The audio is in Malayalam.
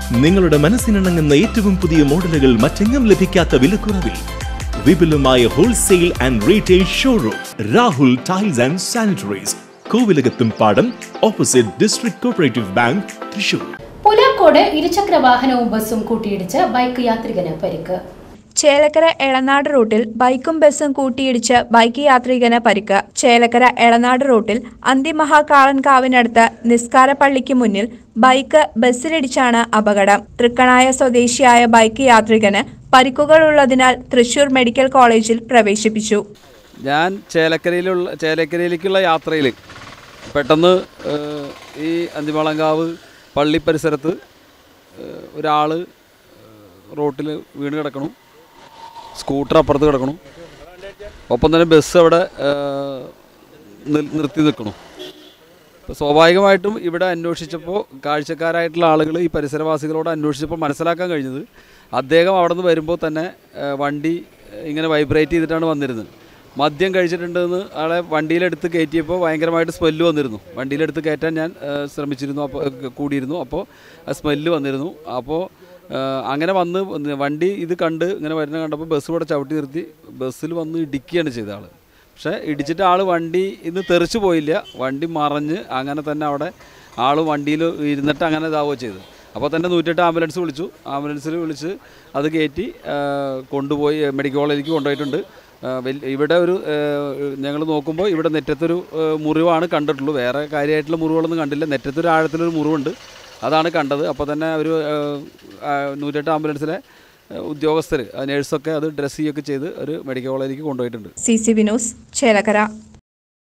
നിങ്ങളുടെ മനസ്സിനിണങ്ങുന്ന ഏറ്റവും പുതിയ മോഡലുകൾ മറ്റെങ്ങും ലഭിക്കാത്ത വിലക്കുറവിൽ വിപുലമായ wholesale and retail showroom Rahul tiles and sanitaries കോവിലകത്തും പാടം opposite district cooperative bank Thrissur Pulakode ഇരുചക്ര വാഹനവും ബസ്സും കൂട്ടിയിടിച്ച് ബൈക്ക് യാത്രികന് പരിക്ക് ചേലക്കര എളനാട് റൂട്ടിൽ ബൈക്കും ബസ്സും കൂട്ടിയിടിച്ച് ബൈക്ക് യാത്രികന് പരിക്ക് ചേലക്കര എളനാട് റൂട്ടിൽ അന്തിമഹാകാളൻകാവിനടുത്ത് നിസ്കാര പള്ളിക്ക് മുന്നിൽ ബൈക്ക് ബസ്സിലിടിച്ചാണ് അപകടം തൃക്കണായ സ്വദേശിയായ ബൈക്ക് യാത്രികന് പരിക്കുകളുള്ളതിനാൽ തൃശൂർ മെഡിക്കൽ കോളേജിൽ പ്രവേശിപ്പിച്ചു ഞാൻ ചേലക്കരയിലുള്ള ചേലക്കരയിലേക്കുള്ള യാത്രയിൽ പെട്ടെന്ന് ഏഹ്, ഈ അന്തിമളങ്കാവ് പള്ളി പരിസരത്ത് ഒരാൾ റോട്ടിൽ വീണ് കിടക്കണു സ്കൂട്ടർ അപ്പുറത്ത് കിടക്കണു ഒപ്പം തന്നെ ബസ് അവിടെ ഏഹ്, നിർ- നിർത്തി നിൽക്കണു അപ്പോൾ സ്വാഭാവികമായിട്ടും ഇവിടെ അന്വേഷിച്ചപ്പോൾ കാഴ്ചക്കാരായിട്ടുള്ള ആളുകൾ ഈ പരിസരവാസികളോട് അന്വേഷിച്ചപ്പോൾ മനസ്സിലാക്കാൻ കഴിഞ്ഞത് അദ്ദേഹം അവിടെ നിന്ന് വരുമ്പോൾ തന്നെ ഏഹ്, വണ്ടി ഇങ്ങനെ വൈബ്രേറ്റ് ചെയ്തിട്ടാണ് വന്നിരുന്നത് മദ്യം കഴിച്ചിട്ടുണ്ടെന്ന് ആളെ വണ്ടിയിലെടുത്ത് കയറ്റിയപ്പോൾ ഭയങ്കരമായിട്ട് സ്മെല്ല് വന്നിരുന്നു വണ്ടിയിലെടുത്ത് കയറ്റാൻ ഞാൻ ഏഹ്, ശ്രമിച്ചിരുന്നു അപ്പോൾ ഏഹ്, കൂടിയിരുന്നു അപ്പോൾ സ്മെല്ല് വന്നിരുന്നു അപ്പോൾ ഏഹ്, അങ്ങനെ വന്ന് വണ്ടി ഇത് കണ്ട് ഇങ്ങനെ വരുന്ന കണ്ടപ്പോൾ ബസ് ഇവിടെ ചവിട്ടി നിർത്തി ബസ്സിൽ വന്ന് ഇടിക്കുകയാണ് ചെയ്ത ആൾ പക്ഷേ ഇടിച്ചിട്ട് ആൾ വണ്ടി ഇന്ന് തെറിച്ചു പോയില്ല വണ്ടി മറഞ്ഞ് അങ്ങനെ തന്നെ അവിടെ ആൾ വണ്ടിയിൽ ഇരുന്നിട്ട് അങ്ങനെ ഇതാവുകയോ ചെയ്തു അപ്പോൾ തന്നെ നൂറ്റെട്ട് ആംബുലൻസ് വിളിച്ചു ആംബുലൻസിൽ വിളിച്ച് അത് കയറ്റി ആ, കൊണ്ടുപോയി മെഡിക്കൽ കോളേജിലേക്ക് കൊണ്ടുപോയിട്ടുണ്ട് ആ, വലിയ- ഇവിടെ ഒരു ഞങ്ങൾ നോക്കുമ്പോൾ ഇവിടെ നെറ്റത്തൊരു ആ, മുറിവാണ് കണ്ടിട്ടുള്ളൂ വേറെ കാര്യമായിട്ടുള്ള മുറിവുകളൊന്നും കണ്ടില്ല നെറ്റത്തൊരു ആഴത്തിലൊരു മുറിവുണ്ട് അതാണ് കണ്ടത് അപ്പോൾ തന്നെ ഒരു ആ, നൂറ്റെട്ട് ആംബുലൻസിലെ ഉദ്യോഗസ്ഥർ നേഴ്സൊക്കെ അത് ഡ്രസ്സ് ചെയ്യുകയൊക്കെ ചെയ്ത് ഒരു മെഡിക്കൽ കോളേജിലേക്ക് കൊണ്ടുപോയിട്ടുണ്ട് സി സി വിനോസ് ചേലക്കര